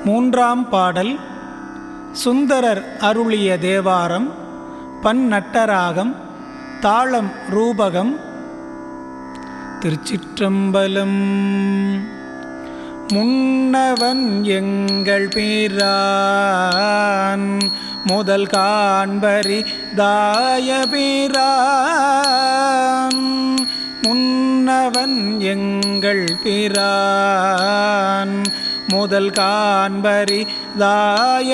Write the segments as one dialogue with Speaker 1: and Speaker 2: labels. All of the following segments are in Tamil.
Speaker 1: மூன்றாம் பாடல் சுந்தரர் அருளிய தேவாரம் பன்னட்டராகம் தாளம் ரூபகம் திருச்சிற்றம்பலம் முன்னவன் எங்கள் பீரான் முதல் காண்பரி தாய பீரான் முன்னவன் எங்கள் பிரான் முதல் காண்பரி தாய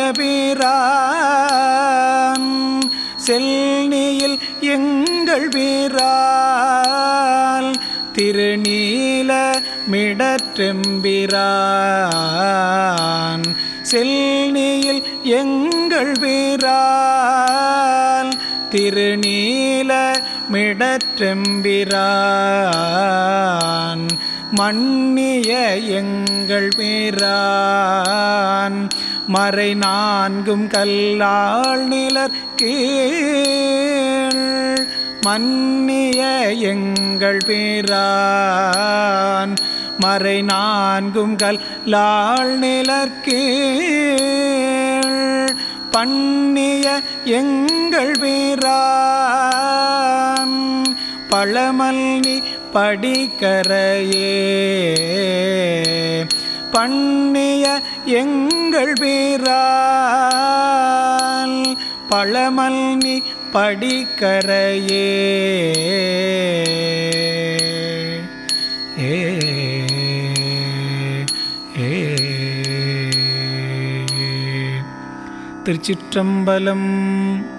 Speaker 1: பீரான் செல்னியில் எங்கள் பீரால் திருநீல மிடற்றெம்பிரான் செல்னியில் எங்கள் பீரால் திருநீல மிடற்றெம்பிரான் மன்னிய எங்கள் பேரான் மறை நான்கும் கல்லாள் நிலர் கீழ் மன்னிய எங்கள் பேரான் மறை நான்கும் கல்லாள் நிலர் கீழ் பண்ணிய எங்கள் பேரான் பழமல்லி படிக்கரையே பண்ணிய எங்கள் பேரால் பழமல்லி படிக்கரையே ஏ ஏ திருச்சிற்றம்பலம்